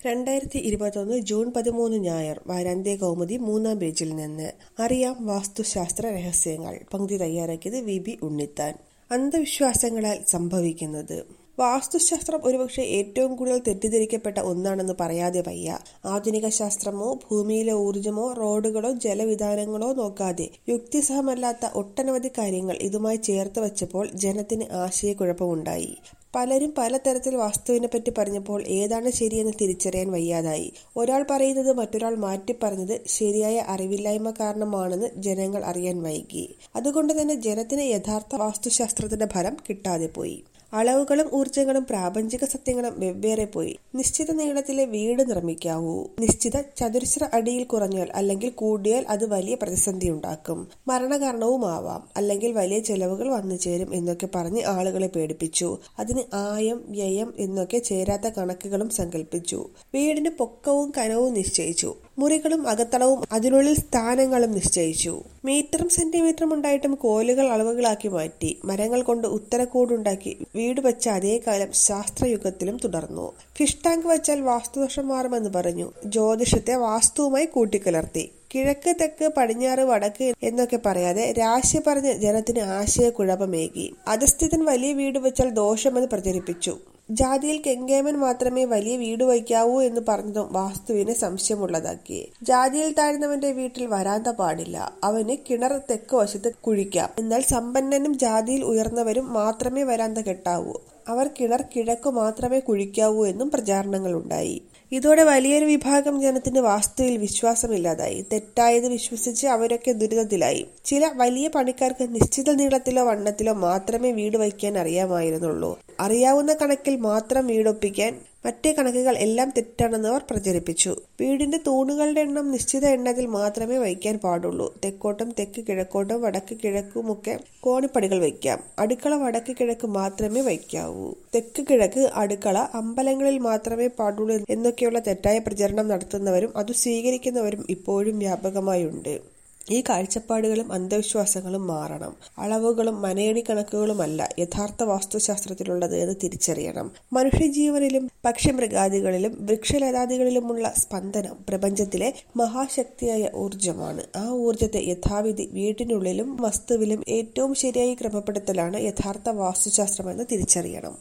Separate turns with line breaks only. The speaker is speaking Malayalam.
രണ്ടായിരത്തി ഇരുപത്തൊന്ന് ജൂൺ പതിമൂന്ന് ഞായർ വാരാന്ത്യ കൗമുദി മൂന്നാം പേജിൽ നിന്ന് അറിയാം വാസ്തുശാസ്ത്ര രഹസ്യങ്ങൾ പങ്ക്തി തയ്യാറാക്കിയത് വി ബി ഉണ്ണിത്താൻ അന്ധവിശ്വാസങ്ങളാൽ സംഭവിക്കുന്നത് വാസ്തുശാസ്ത്രം ഒരുപക്ഷെ ഏറ്റവും കൂടുതൽ തെറ്റിദ്ധരിക്കപ്പെട്ട ഒന്നാണെന്ന് പറയാതെ വയ്യ ആധുനിക ശാസ്ത്രമോ ഭൂമിയിലെ ഊർജമോ റോഡുകളോ ജലവിധാനങ്ങളോ നോക്കാതെ യുക്തിസഹമല്ലാത്ത ഒട്ടനവധി കാര്യങ്ങൾ ഇതുമായി ചേർത്ത് വച്ചപ്പോൾ ജനത്തിന് ആശയക്കുഴപ്പമുണ്ടായി പലരും പലതരത്തിൽ വാസ്തുവിനെപ്പറ്റി പറഞ്ഞപ്പോൾ ഏതാണ് ശരിയെന്ന് തിരിച്ചറിയാൻ വയ്യാതായി ഒരാൾ പറയുന്നത് മറ്റൊരാൾ മാറ്റി പറഞ്ഞത് ശരിയായ അറിവില്ലായ്മ കാരണമാണെന്ന് ജനങ്ങൾ അറിയാൻ വൈകി അതുകൊണ്ട് തന്നെ ജനത്തിന് യഥാർത്ഥ വാസ്തുശാസ്ത്രത്തിന്റെ ഫലം കിട്ടാതെ പോയി അളവുകളും ഊർജങ്ങളും പ്രാപഞ്ചിക സത്യങ്ങളും വെവ്വേറെ പോയി നിശ്ചിത നീളത്തിലെ വീട് നിർമ്മിക്കാവൂ നിശ്ചിത ചതുരശ്ര അടിയിൽ കുറഞ്ഞാൽ അല്ലെങ്കിൽ കൂടിയാൽ അത് വലിയ പ്രതിസന്ധി ഉണ്ടാക്കും മരണകാരണവുമാവാം അല്ലെങ്കിൽ വലിയ ചെലവുകൾ വന്നു ചേരും എന്നൊക്കെ പറഞ്ഞ് ആളുകളെ പേടിപ്പിച്ചു അതിന് ആയം വ്യയം എന്നൊക്കെ ചേരാത്ത കണക്കുകളും സങ്കല്പിച്ചു വീടിന് പൊക്കവും കനവും നിശ്ചയിച്ചു മുറികളും അകത്തളവും അതിനുള്ളിൽ സ്ഥാനങ്ങളും നിശ്ചയിച്ചു മീറ്ററും സെന്റിമീറ്ററും ഉണ്ടായിട്ടും കോലുകൾ അളവുകളാക്കി മാറ്റി മരങ്ങൾ കൊണ്ട് ഉത്തരക്കോടുണ്ടാക്കി വീട് വെച്ച അതേ കാലം ശാസ്ത്രയുഗത്തിലും തുടർന്നു ഫിഷ് ടാങ്ക് വെച്ചാൽ വാസ്തുദോഷം മാറുമെന്ന് പറഞ്ഞു ജ്യോതിഷത്തെ വാസ്തുവുമായി കൂട്ടിക്കലർത്തി കിഴക്ക് തെക്ക് പടിഞ്ഞാറ് വടക്ക് എന്നൊക്കെ പറയാതെ രാശി പറഞ്ഞ് ജനത്തിന് ആശയക്കുഴപ്പമേകി അധസ്ഥിതൻ വലിയ വീട് വെച്ചാൽ ദോഷമെന്ന് പ്രചരിപ്പിച്ചു ജാതിയിൽ കെങ്കേമൻ മാത്രമേ വലിയ വീട് വയ്ക്കാവൂ എന്ന് പറഞ്ഞതും വാസ്തുവിനെ സംശയമുള്ളതാക്കി ജാതിയിൽ താഴ്ന്നവന്റെ വീട്ടിൽ വരാന്ത പാടില്ല അവന് കിണർ തെക്ക് വശത്ത് കുഴിക്കാം എന്നാൽ സമ്പന്നനും ജാതിയിൽ ഉയർന്നവരും മാത്രമേ വരാന്ത കെട്ടാവൂ അവർ കിണർ കിഴക്കു മാത്രമേ കുഴിക്കാവൂ എന്നും പ്രചാരണങ്ങളുണ്ടായി ഇതോടെ വലിയൊരു വിഭാഗം ജനത്തിന് വാസ്തുവിൽ വിശ്വാസമില്ലാതായി തെറ്റായത് വിശ്വസിച്ച് അവരൊക്കെ ദുരിതത്തിലായി ചില വലിയ പണിക്കാർക്ക് നിശ്ചിത നീളത്തിലോ വണ്ണത്തിലോ മാത്രമേ വീട് വയ്ക്കാൻ അറിയാമായിരുന്നുള്ളൂ അറിയാവുന്ന കണക്കിൽ മാത്രം വീടൊപ്പിക്കാൻ മറ്റേ കണക്കുകൾ എല്ലാം തെറ്റാണെന്ന് അവർ പ്രചരിപ്പിച്ചു വീടിന്റെ തൂണുകളുടെ എണ്ണം നിശ്ചിത എണ്ണത്തിൽ മാത്രമേ വയ്ക്കാൻ പാടുള്ളൂ തെക്കോട്ടും തെക്ക് കിഴക്കോട്ടും വടക്ക് കിഴക്കുമൊക്കെ കോണിപ്പടികൾ വയ്ക്കാം അടുക്കള വടക്ക് കിഴക്ക് മാത്രമേ വയ്ക്കാവൂ തെക്ക് കിഴക്ക് അടുക്കള അമ്പലങ്ങളിൽ മാത്രമേ പാടുള്ളൂ എന്നൊക്കെയുള്ള തെറ്റായ പ്രചരണം നടത്തുന്നവരും അത് സ്വീകരിക്കുന്നവരും ഇപ്പോഴും വ്യാപകമായുണ്ട് ഈ കാഴ്ചപ്പാടുകളും അന്ധവിശ്വാസങ്ങളും മാറണം അളവുകളും മനയണി കണക്കുകളുമല്ല യഥാർത്ഥ വാസ്തുശാസ്ത്രത്തിലുള്ളത് എന്ന് തിരിച്ചറിയണം മനുഷ്യജീവനിലും പക്ഷിമൃഗാദികളിലും വൃക്ഷലതാദികളിലുമുള്ള സ്പന്ദനം പ്രപഞ്ചത്തിലെ മഹാശക്തിയായ ഊർജമാണ് ആ ഊർജത്തെ യഥാവിധി വീട്ടിനുള്ളിലും വസ്തുവിലും ഏറ്റവും ശരിയായി ക്രമപ്പെടുത്തലാണ് യഥാർത്ഥ വാസ്തുശാസ്ത്രമെന്ന് തിരിച്ചറിയണം